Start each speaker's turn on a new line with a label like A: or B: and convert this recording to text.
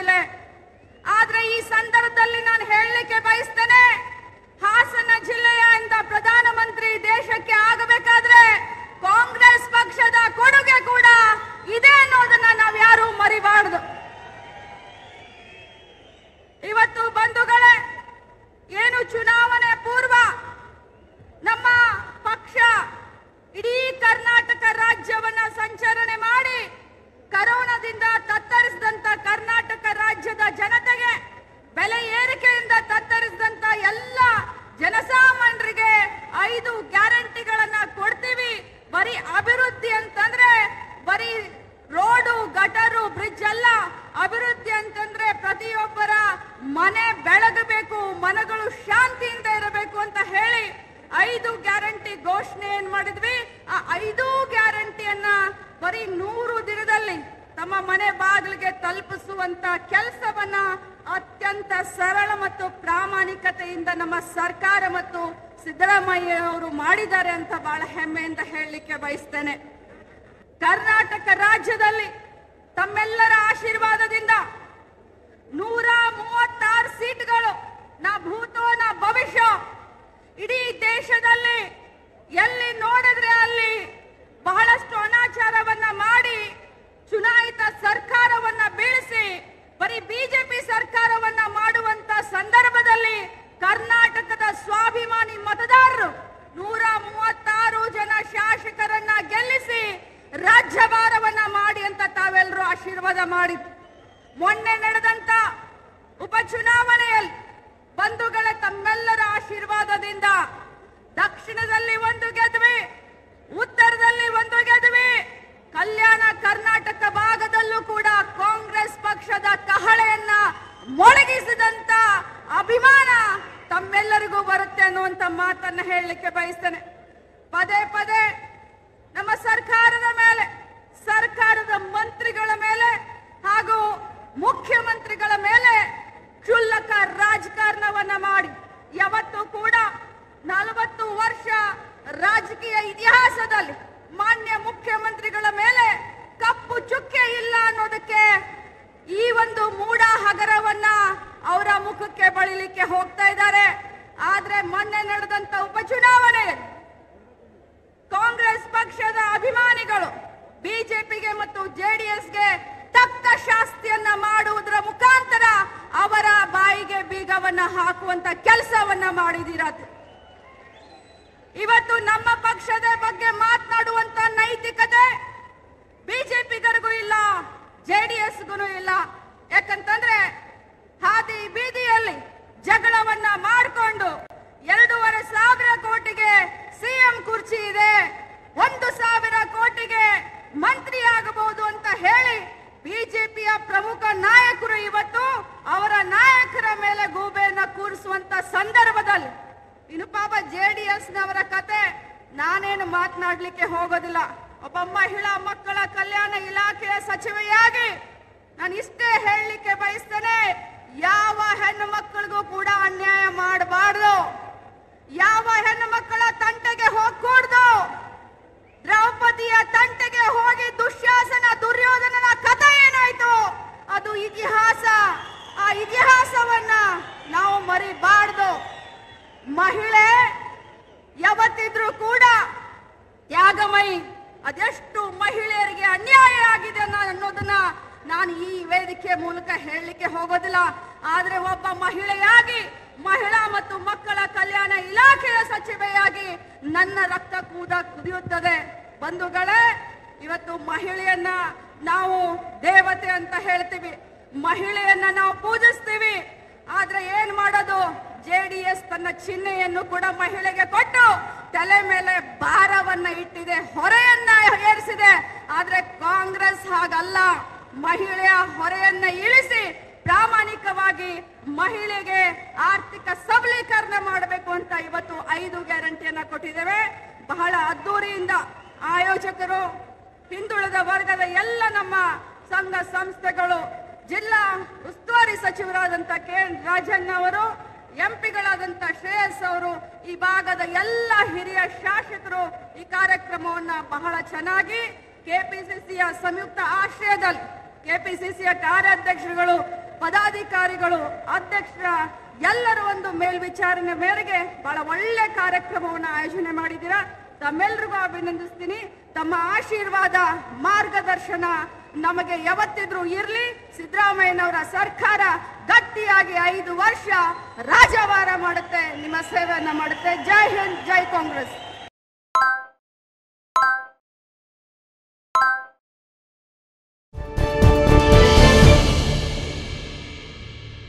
A: ಜಿಲ್ಲೆ ಆದ್ರೆ ಈ ಸಂದರ್ಭದಲ್ಲಿ ನಾನು ಹೇಳಲಿಕ್ಕೆ ಬಯಸ್ತೇನೆ ಹಾಸನ ಜಿಲ್ಲೆಯ ಇಂದ ಪ್ರಧಾನಮಂತ್ರಿ ದೇಶಕ್ಕೆ ಆಗಬೇಕಾದ್ರೆ ಕಾಂಗ್ರೆಸ್ ಪಕ್ಷದ ಕೊಡುಗೆ ಕೂಡ ಇದೆ ಅನ್ನೋದನ್ನ ನಾವ್ಯಾರು ಮರಿಬಾರದು ಇವತ್ತು ಬಂಧುಗಳೇ ಏನು ಚುನಾವಣೆ ಪೂರ್ವ ನಮ್ಮ ಪಕ್ಷ ಇಡೀ ಕರ್ನಾಟಕ ರಾಜ್ಯವನ್ನ ಸಂಚರಣೆ ಮಾಡಿ ಕರೋನಾದಿಂದ ತತ್ತರಿಸಿದಂತ ಕರ್ನಾಟಕ ರಾಜ್ಯದ ಜನತೆಗೆ ಬೆಲೆ ಏರಿಕೆಯಿಂದ ತತ್ತರಿಸಿದಂತ ಎಲ್ಲ ಜನಸಾಮಾನ್ಯರಿಗೆ ಐದು ಗ್ಯಾರಂಟಿಗಳನ್ನ ಕೊಡ್ತೀವಿ ಬರೀ ಅಭಿವೃದ್ಧಿ ಅಂತಂದ್ರೆ ಬರೀ ರೋಡು ಗಟರು ಬ್ರಿಡ್ಜ್ ಅಲ್ಲ ಅಭಿವೃದ್ಧಿ ಅಂತಂದ್ರೆ ಪ್ರತಿಯೊಬ್ಬರ ಮನೆ ಬೆಳಗಬೇಕು ಮನಗಳು ಶಾಂತಿಯಿಂದ ಇರಬೇಕು ಅಂತ ಹೇಳಿ ಐದು ಗ್ಯಾರಂಟಿ ಘೋಷಣೆ ಏನ್ ಮಾಡಿದ್ವಿ ಆ ಐದು ಗ್ಯಾರಂಟಿಯನ್ನ ಬರೀ ನೂರು ದಿನದಲ್ಲಿ ತಮ್ಮ ಮನೆ ಬಾಗಿಲಿಗೆ ತಲುಪಿಸುವಂತ ಕೆಲಸವನ್ನ ಅತ್ಯಂತ ಸರಳ ಮತ್ತು ಪ್ರಾಮಾಣಿಕತೆಯಿಂದ ನಮ್ಮ ಸರ್ಕಾರ ಮತ್ತು ಸಿದ್ದರಾಮಯ್ಯ ಅವರು ಮಾಡಿದ್ದಾರೆ ಅಂತ ಬಹಳ ಹೆಮ್ಮೆಯಿಂದ ಹೇಳಲಿಕ್ಕೆ ಬಯಸ್ತೇನೆ ಕರ್ನಾಟಕ ರಾಜ್ಯದಲ್ಲಿ ತಮ್ಮೆಲ್ಲರ ಆಶೀರ್ವಾದದಿಂದ ನೂರ ಮೂವತ್ತಾರು ಸೀಟ್ಗಳು ನಾ ಭೂತೋ ನಾ ಭವಿಷ್ಯ ಇಡೀ ದೇಶದಲ್ಲಿ ಎಲ್ಲಿ ನೋಡಿದ್ರೆ ಅಲ್ಲಿ ಬಹಳಷ್ಟು ಅನಾಚಾರವನ್ನ ಮಾಡಿ ಚುನಾಯಿತ ಸರ್ಕಾರವನ್ನ ಬೀಳಿಸಿ ಬರೀ ಬಿಜೆಪಿ ಸರ್ಕಾರವನ್ನ ಮಾಡುವಂತ ಸಂದರ್ಭದಲ್ಲಿ ಕರ್ನಾಟಕದ ಸ್ವಾಭಿಮಾನಿ ಮತದಾರರು ನೂರ ಮೂವತ್ತಾರು ಜನ ಶಾಸಕರನ್ನ ಗೆಲ್ಲಿಸಿ ರಾಜ್ಯಭಾರವನ್ನ ಮಾಡಿ ಅಂತ ತಾವೆಲ್ಲರೂ ಆಶೀರ್ವಾದ ಮಾಡಿ ಮೊನ್ನೆ ನಡೆದಂತ ಉಪಚುನಾವಣೆಯಲ್ಲಿ ಬಂಧುಗಳ ತಮ್ಮೆಲ್ಲರ ಆಶೀರ್ವಾದದಿಂದ ದಕ್ಷಿಣದಲ್ಲಿ ಒಂದು ಗೆದ್ವಿ ಉತ್ತರದಲ್ಲಿ ಒಂದು ಗೆದ್ವಿ ಕಲ್ಯಾಣ ಕರ್ನಾಟಕ ಭಾಗದಲ್ಲೂ ಕೂಡ ಕಾಂಗ್ರೆಸ್ ಪಕ್ಷದ ಕಹಳೆಯನ್ನ ಮೊಳಗಿಸಿದಂತ ಅಭಿಮಾನ ತಮ್ಮೆಲ್ಲರಿಗೂ ಬರುತ್ತೆ ಅನ್ನುವಂತ ಮಾತನ್ನ ಹೇಳಲಿಕ್ಕೆ ಬಯಸ್ತೇನೆ ಪದೇ ಪದೇ ನಮ್ಮ ಸರ್ಕಾರದ ಮೇಲೆ ಸರ್ಕಾರದ ಮಂತ್ರಿಗಳ ಮೇಲೆ ಹಾಗೂ ಮುಖ್ಯಮಂತ್ರಿಗಳ ಮೇಲೆ ಕ್ಷುಲ್ಲಕ ರಾಜಕಾರಣವನ್ನ ಮಾಡಿ ಯಾವತ್ತೂ ಕೂಡ ನಲವತ್ತು ವರ್ಷ ರಾಜಕೀಯ ಇತಿಹಾಸದಲ್ಲಿ ಮಾನ್ಯ ಮುಖ್ಯಮಂತ್ರಿಗಳ ಮೇಲೆ ಕಪ್ಪು ಚುಕ್ಕೆ ಇಲ್ಲ ಅನ್ನೋದಕ್ಕೆ ಈ ಒಂದು ಮೂಡ ಹಗರವನ್ನ ಅವರ ಮುಖಕ್ಕೆ ಬಳಿಲಿಕ್ಕೆ ಹೋಗ್ತಾ ಇದ್ದಾರೆ ಆದ್ರೆ ಮೊನ್ನೆ ನಡೆದಂತ ಉಪಚುನಾವಣೆಯಲ್ಲಿ ಕಾಂಗ್ರೆಸ್ ಪಕ್ಷದ ಅಭಿಮಾನಿಗಳು ಬಿಜೆಪಿಗೆ ಮತ್ತು ಜೆಡಿಎಸ್ಗೆ ತಕ್ಕ ಶಾಸ್ತಿಯನ್ನ ಮಾಡುವುದರ ಮುಖಾಂತರ ಅವರ ಬಾಯಿಗೆ ಬೀಗವನ್ನ ಹಾಕುವಂತ ಕೆಲಸವನ್ನ ಮಾಡಿದ್ದೀರ ಇವತ್ತು ನಮ್ಮ ಪಕ್ಷದ ಬಗ್ಗೆ ಮಾತನಾಡುವಂತ ನೈತಿಕತೆ ಬಿಜೆಪಿಗರಿಗೂ ಇಲ್ಲ ಜೆಡಿಎಸ್ಗೂ ಇಲ್ಲ ಯಾಕಂತಂದ್ರೆ ಹಾದಿ ಬೀದಿಯಲ್ಲಿ ಜಗಳವನ್ನ ಮಾಡಿಕೊಂಡು ಎರಡೂವರೆ ಸಾವಿರ ಕೋಟಿಗೆ ಸಿಎಂ ಕುರ್ಚಿ ಇದೆ ಒಂದು ಸಾವಿರ ಕೋಟಿಗೆ ಮಂತ್ರಿ ಆಗಬಹುದು ಅಂತ ಹೇಳಿ ಬಿಜೆಪಿಯ ಪ್ರಮುಖ ನಾಯಕರು ಇವತ್ತು ಅವರ ನಾಯಕರ ಮೇಲೆ ಗೂಬೆಯನ್ನ ಕೂರಿಸುವಂತ ಸಂದರ್ಭದಲ್ಲಿ ಇನ್ನು ಪಾಪ ಜೆಡಿಎಸ್ ನವರ ಕತೆ ನಾನೇನು ಮಾತನಾಡ್ಲಿಕ್ಕೆ ಹೋಗೋದಿಲ್ಲ ಒಬ್ಬ ಮಹಿಳಾ ಮಕ್ಕಳ ಕಲ್ಯಾಣ ಇಲಾಖೆಯ ಸಚಿವೆಯಾಗಿ ನಾನು ಇಷ್ಟೇ ಹೇಳಲಿಕ್ಕೆ ಬಯಸ್ತೇನೆ ಯಾವ ಹೆಣ್ಣು ಮಕ್ಕಳಿಗೂ ಕೂಡ ಅನ್ಯಾಯ ಮಾಡಬಾರ್ದು ಯಾವ ಹೆಣ್ಣು ಮಕ್ಕಳ ತಂಟೆಗೆ ಹೋಗ್ಕೂಡ್ದು ದ್ರೌಪದಿಯ ತಂಟೆಗೆ ಹೋಗಿ ದುಶ್ಯಾಸನ ದುರ್ಯೋಧನನ ಕಥೆ ಏನಾಯ್ತು ಅದು ಇತಿಹಾಸ ಆ ಇತಿಹಾಸವನ್ನ ನಾವು ಮರಿಬಾರ್ದು ಮಹಿಳೆ ಯಾವತ್ತಿದ್ರೂ ಕೂಡ ತ್ಯಾಗಮಯಿ ಅದೆಷ್ಟು ಮಹಿಳೆಯರಿಗೆ ಅನ್ಯಾಯ ಆಗಿದೆ ಅನ್ನೋ- ಅನ್ನೋದನ್ನ ನಾನು ಈ ವೇದಿಕೆ ಮೂಲಕ ಹೇಳಲಿಕ್ಕೆ ಹೋಗೋದಿಲ್ಲ ಆದ್ರೆ ಒಬ್ಬ ಮಹಿಳೆಯಾಗಿ ಮಹಿಳಾ ಮತ್ತು ಮಕ್ಕಳ ಕಲ್ಯಾಣ ಇಲಾಖೆಯ ಸಚಿವೆಯಾಗಿ ನನ್ನ ರಕ್ತ ಕೂಡ ಕುದಿಯುತ್ತದೆ ಬಂಧುಗಳೇ ಇವತ್ತು ಮಹಿಳೆಯನ್ನ ನಾವು ದೇವತೆ ಅಂತ ಹೇಳ್ತೀವಿ ಮಹಿಳೆಯನ್ನ ನಾವು ಪೂಜಿಸ್ತೀವಿ ಆದ್ರೆ ಏನ್ ಮಾಡೋದು ಜೆಡಿಎಸ್ ತನ್ನ ಚಿಹ್ನೆಯನ್ನು ಕೂಡ ಮಹಿಳೆಗೆ ಕೊಟ್ಟು ತಲೆ ಮೇಲೆ ಭಾರವನ್ನ ಇಟ್ಟಿದೆ ಹೊರೆಯನ್ನ ಏರಿಸಿದೆ ಆದ್ರೆ ಕಾಂಗ್ರೆಸ್ ಹಾಗಲ್ಲ ಮಹಿಳೆಯ ಹೊರೆಯನ್ನ ಇಳಿಸಿ ಪ್ರಾಮಾಣಿಕವಾಗಿ ಮಹಿಳೆಗೆ ಆರ್ಥಿಕ ಸಬಲೀಕರಣ ಮಾಡಬೇಕು ಅಂತ ಇವತ್ತು ಐದು ಗ್ಯಾರಂಟಿಯನ್ನ ಕೊಟ್ಟಿದ್ದೇವೆ ಬಹಳ ಅದ್ದೂರಿಯಿಂದ ಆಯೋಜಕರು ಹಿಂದುಳಿದ ವರ್ಗದ ಎಲ್ಲ ನಮ್ಮ ಸಂಘ ಸಂಸ್ಥೆಗಳು ಜಿಲ್ಲಾ ಉಸ್ತುವಾರಿ ಸಚಿವರಾದಂತ ಕೆ ಎನ್ ರಾಜಣ್ಣ ಅವರು ಎಂಪಿಗಳಾದಂತ ಶ್ರೇಯಸ್ ಅವರು ಈ ಭಾಗದ ಎಲ್ಲ ಹಿರಿಯ ಶಾಸಕರು ಈ ಕಾರ್ಯಕ್ರಮವನ್ನ ಬಹಳ ಚೆನ್ನಾಗಿ ಕೆಪಿಸಿಸಿಯ ಸಂಯುಕ್ತ ಆಶ್ರಯದಲ್ಲಿ ಕೆಪಿಸಿಸಿಯ ಕಾರ್ಯಾಧ್ಯಕ್ಷರುಗಳು ಪದಾಧಿಕಾರಿಗಳು ಅಧ್ಯಕ್ಷರ ಎಲ್ಲರ ಒಂದು ಮೇಲ್ವಿಚಾರಣೆ ಮೇರೆಗೆ ಬಹಳ ಒಳ್ಳೆ ಕಾರ್ಯಕ್ರಮವನ್ನು ಆಯೋಜನೆ ಮಾಡಿದ್ದೀರಾ ತಮ್ಮೆಲ್ರಿಗೂ ಅಭಿನಂದಿಸ್ತೀನಿ ತಮ್ಮ ಆಶೀರ್ವಾದ ಮಾರ್ಗದರ್ಶನ ನಮಗೆ ಯಾವತ್ತಿದ್ರೂ ಇರ್ಲಿ ಸಿದ್ದರಾಮಯ್ಯನವರ ಸರ್ಕಾರ ಗಟ್ಟಿಯಾಗಿ ಐದು ವರ್ಷ ರಾಜವಾರ ಮಾಡುತ್ತೆ ನಿಮ್ಮ ಸೇವೆಯನ್ನ ಮಾಡುತ್ತೆ ಜೈ ಹಿಂದ್ ಜೈ ಕಾಂಗ್ರೆಸ್